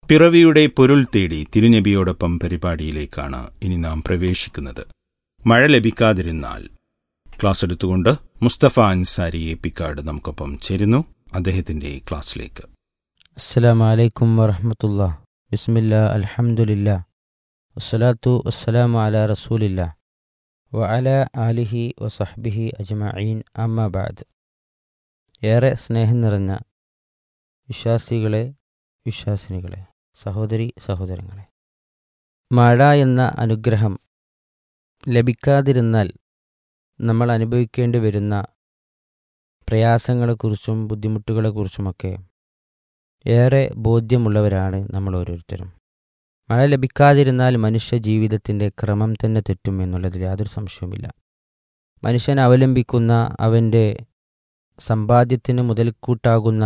പിറവിയുടെ പൊരുൾ തേടി തിരുനബിയോടൊപ്പം പരിപാടിയിലേക്കാണ് ഇനി നാം പ്രവേശിക്കുന്നത് മഴ ലഭിക്കാതിരുന്നാൽ ക്ലാസ് എടുത്തുകൊണ്ട് മുസ്തഫ അൻസാരി എപ്പിക്കാട് നമുക്കൊപ്പം ചേരുന്നു അദ്ദേഹത്തിന്റെ ക്ലാസ്സിലേക്ക് അസ്സലാമു അലൈക്കും വറഹമത്തുള്ള ബിസ്മില്ല അൽഹംദുലില്ല വസ്സലാത്തു വസ്സലാമു അല റസൂലില്ല വ അല ആലിഹി വസഹ്ബിഹി അജ്മഈൻ അമ്മ ബാദ് ഏറെ സ്നേഹം നിറഞ്ഞ വിശ്വാസികളെ വിശ്വാസിനികളെ സഹോദരി സഹോദരങ്ങളെ മഴ എന്ന അനുഗ്രഹം ലഭിക്കാതിരുന്നാൽ നമ്മൾ അനുഭവിക്കേണ്ടി വരുന്ന പ്രയാസങ്ങളെക്കുറിച്ചും ബുദ്ധിമുട്ടുകളെക്കുറിച്ചുമൊക്കെ ഏറെ ബോധ്യമുള്ളവരാണ് നമ്മൾ ഓരോരുത്തരും മഴ ലഭിക്കാതിരുന്നാൽ മനുഷ്യ ജീവിതത്തിൻ്റെ ക്രമം തന്നെ തെറ്റും എന്നുള്ളതിൽ യാതൊരു സംശയവുമില്ല മനുഷ്യൻ അവലംബിക്കുന്ന അവൻ്റെ സമ്പാദ്യത്തിന് മുതൽക്കൂട്ടാകുന്ന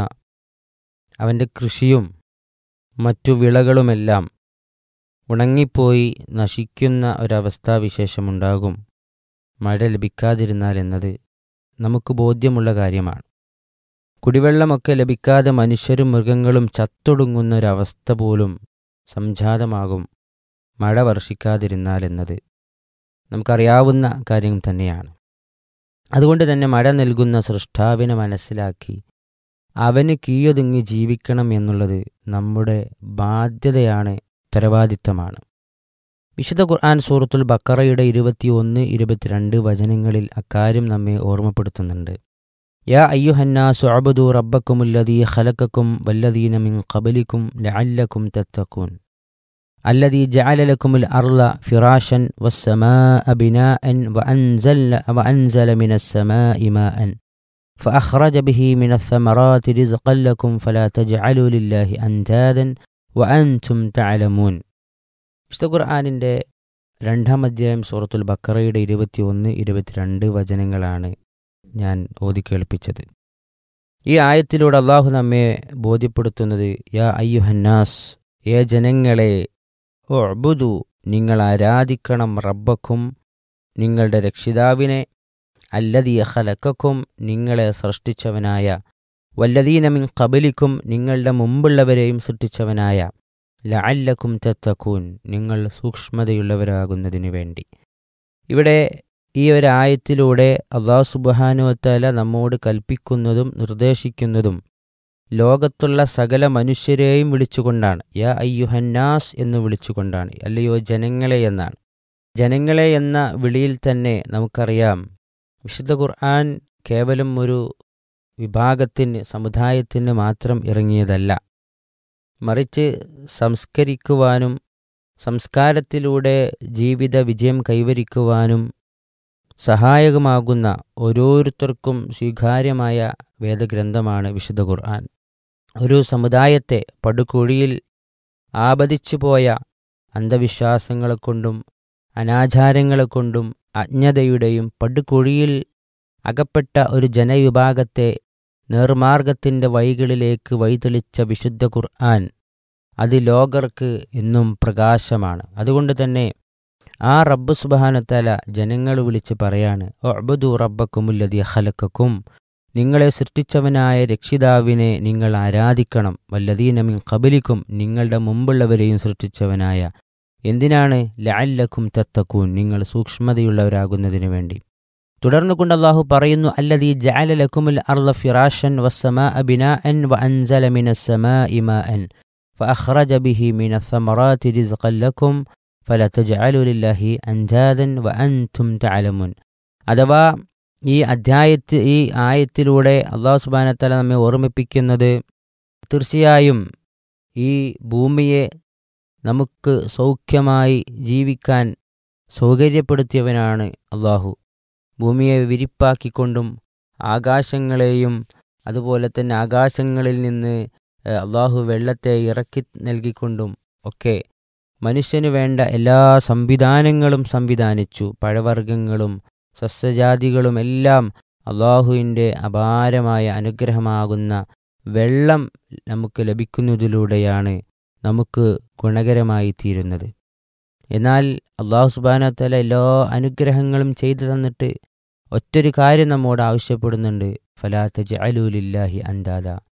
അവൻ്റെ കൃഷിയും മറ്റു വിളകളുമെല്ലാം ഉണങ്ങിപ്പോയി നശിക്കുന്ന ഒരവസ്ഥാവിശേഷമുണ്ടാകും മഴ ലഭിക്കാതിരുന്നാൽ എന്നത് നമുക്ക് ബോധ്യമുള്ള കാര്യമാണ് കുടിവെള്ളമൊക്കെ ലഭിക്കാതെ മനുഷ്യരും മൃഗങ്ങളും ചത്തൊടുങ്ങുന്ന ഒരവസ്ഥ പോലും സംജാതമാകും മഴ വർഷിക്കാതിരുന്നാൽ എന്നത് നമുക്കറിയാവുന്ന കാര്യം തന്നെയാണ് അതുകൊണ്ട് തന്നെ മഴ നൽകുന്ന സൃഷ്ടാവിനെ മനസ്സിലാക്കി അവന് കീഴൊതുങ്ങി ജീവിക്കണം എന്നുള്ളത് നമ്മുടെ ബാധ്യതയാണ് ഉത്തരവാദിത്തമാണ് വിശുദ്ധ ഖുർആൻ സൂറത്തുൽ ബക്കറയുടെ ഇരുപത്തിയൊന്ന് ഇരുപത്തിരണ്ട് വചനങ്ങളിൽ അക്കാര്യം നമ്മെ ഓർമ്മപ്പെടുത്തുന്നുണ്ട് യാ അയ്യുഹന്നാസു അബുദു റബ്ബക്കുമുല്ലദീ ഖലക്കക്കും വല്ലദീന മിൻ ഖബലിക്കും ലഅല്ലക്കും തത്തക്കൂൻ الذي جعل لكم الأرض فراشا والسماء بناء وأنزل, وأنزل من السماء ماء فأخرج به من الثمرات رزقا لكم فلا تجعلوا لله أندادا وأنتم تعلمون വിശുദ്ധ ഖുർആാനിൻ്റെ രണ്ടാം അധ്യായം സൂറത്തുൽ ബക്കറയുടെ ഇരുപത്തിയൊന്ന് ഇരുപത്തിരണ്ട് വചനങ്ങളാണ് ഞാൻ ഓതി കേൾപ്പിച്ചത് ഈ ആയത്തിലൂടെ അള്ളാഹു നമ്മെ ബോധ്യപ്പെടുത്തുന്നത് യാ അയ്യുഹന്നാസ് ഏ ജനങ്ങളെ ഒബുദു നിങ്ങൾ ആരാധിക്കണം റബ്ബക്കും നിങ്ങളുടെ രക്ഷിതാവിനെ അല്ലതീ ഖലക്കക്കും നിങ്ങളെ സൃഷ്ടിച്ചവനായ വല്ലതീനമിൻ കബലിക്കും നിങ്ങളുടെ മുമ്പുള്ളവരെയും സൃഷ്ടിച്ചവനായ ലഅല്ലക്കും തത്തക്കൂൻ നിങ്ങൾ സൂക്ഷ്മതയുള്ളവരാകുന്നതിനു വേണ്ടി ഇവിടെ ഈ ഒരു ആയത്തിലൂടെ അള്ളാഹു സുബാനുവത്തല നമ്മോട് കൽപ്പിക്കുന്നതും നിർദ്ദേശിക്കുന്നതും ലോകത്തുള്ള സകല മനുഷ്യരെയും വിളിച്ചുകൊണ്ടാണ് യാ അയ്യുഹന്നാസ് എന്ന് വിളിച്ചുകൊണ്ടാണ് അല്ലയോ ജനങ്ങളെ എന്നാണ് ജനങ്ങളെ എന്ന വിളിയിൽ തന്നെ നമുക്കറിയാം വിശുദ്ധ ഖുർആൻ കേവലം ഒരു വിഭാഗത്തിന് സമുദായത്തിന് മാത്രം ഇറങ്ങിയതല്ല മറിച്ച് സംസ്കരിക്കുവാനും സംസ്കാരത്തിലൂടെ ജീവിത വിജയം കൈവരിക്കുവാനും സഹായകമാകുന്ന ഓരോരുത്തർക്കും സ്വീകാര്യമായ വേദഗ്രന്ഥമാണ് വിശുദ്ധ ഖുർആൻ ഒരു സമുദായത്തെ പടുകുഴിയിൽ ആപതിച്ചു പോയ അന്ധവിശ്വാസങ്ങളെ കൊണ്ടും അനാചാരങ്ങളെ കൊണ്ടും അജ്ഞതയുടെയും പടുകുഴിയിൽ അകപ്പെട്ട ഒരു ജനവിഭാഗത്തെ നേർമാർഗത്തിൻ്റെ വഴികളിലേക്ക് വഴിതെളിച്ച വിശുദ്ധ ഖുർആൻ അത് ലോകർക്ക് എന്നും പ്രകാശമാണ് അതുകൊണ്ട് തന്നെ ആ റബ്ബ് സുബാനത്തല ജനങ്ങൾ വിളിച്ച് പറയാണ് ഒബുദു റബ്ബക്കുമുല്ലതി ഹലക്കക്കും നിങ്ങളെ സൃഷ്ടിച്ചവനായ രക്ഷിതാവിനെ നിങ്ങൾ ആരാധിക്കണം വല്ലതീനമിൻ കബലിക്കും നിങ്ങളുടെ മുമ്പുള്ളവരെയും സൃഷ്ടിച്ചവനായ എന്തിനാണ് ലഅല്ലക്കും തത്തക്കൂൻ നിങ്ങൾ സൂക്ഷ്മതയുള്ളവരാകുന്നതിനു വേണ്ടി തുടർന്നു കൊണ്ട് അള്ളാഹു പറയുന്നു അല്ലതീ ജഅലലക്കുമുൽ അർള ഫിറാഷൻ വസ്സമാ ബിനാഅൻ വ അൻസല മിനസ്സമാഇ മാഅൻ فأخرج به من الثمرات رزقا لكم فلا تجعلوا لله أندادا وأنتم تعلمون അഥവാ ഈ അധ്യായത്തിൽ ഈ ആയത്തിലൂടെ അള്ളാഹു സുബാനത്തല നമ്മെ ഓർമ്മിപ്പിക്കുന്നത് തീർച്ചയായും ഈ ഭൂമിയെ നമുക്ക് സൗഖ്യമായി ജീവിക്കാൻ സൗകര്യപ്പെടുത്തിയവനാണ് അള്ളാഹു ഭൂമിയെ വിരിപ്പാക്കിക്കൊണ്ടും ആകാശങ്ങളെയും അതുപോലെ തന്നെ ആകാശങ്ങളിൽ നിന്ന് അള്ളാഹു വെള്ളത്തെ ഇറക്കി നൽകിക്കൊണ്ടും ഒക്കെ മനുഷ്യന് വേണ്ട എല്ലാ സംവിധാനങ്ങളും സംവിധാനിച്ചു പഴവർഗ്ഗങ്ങളും സസ്യജാതികളും എല്ലാം അള്ളാഹുവിൻ്റെ അപാരമായ അനുഗ്രഹമാകുന്ന വെള്ളം നമുക്ക് ലഭിക്കുന്നതിലൂടെയാണ് നമുക്ക് ഗുണകരമായി തീരുന്നത് എന്നാൽ അള്ളാഹു സുബാനത്തല എല്ലാ അനുഗ്രഹങ്ങളും ചെയ്തു തന്നിട്ട് ഒറ്റൊരു കാര്യം നമ്മോട് ആവശ്യപ്പെടുന്നുണ്ട് ഫലാത്ത ജഅലൂലില്ലാഹി അന്താദ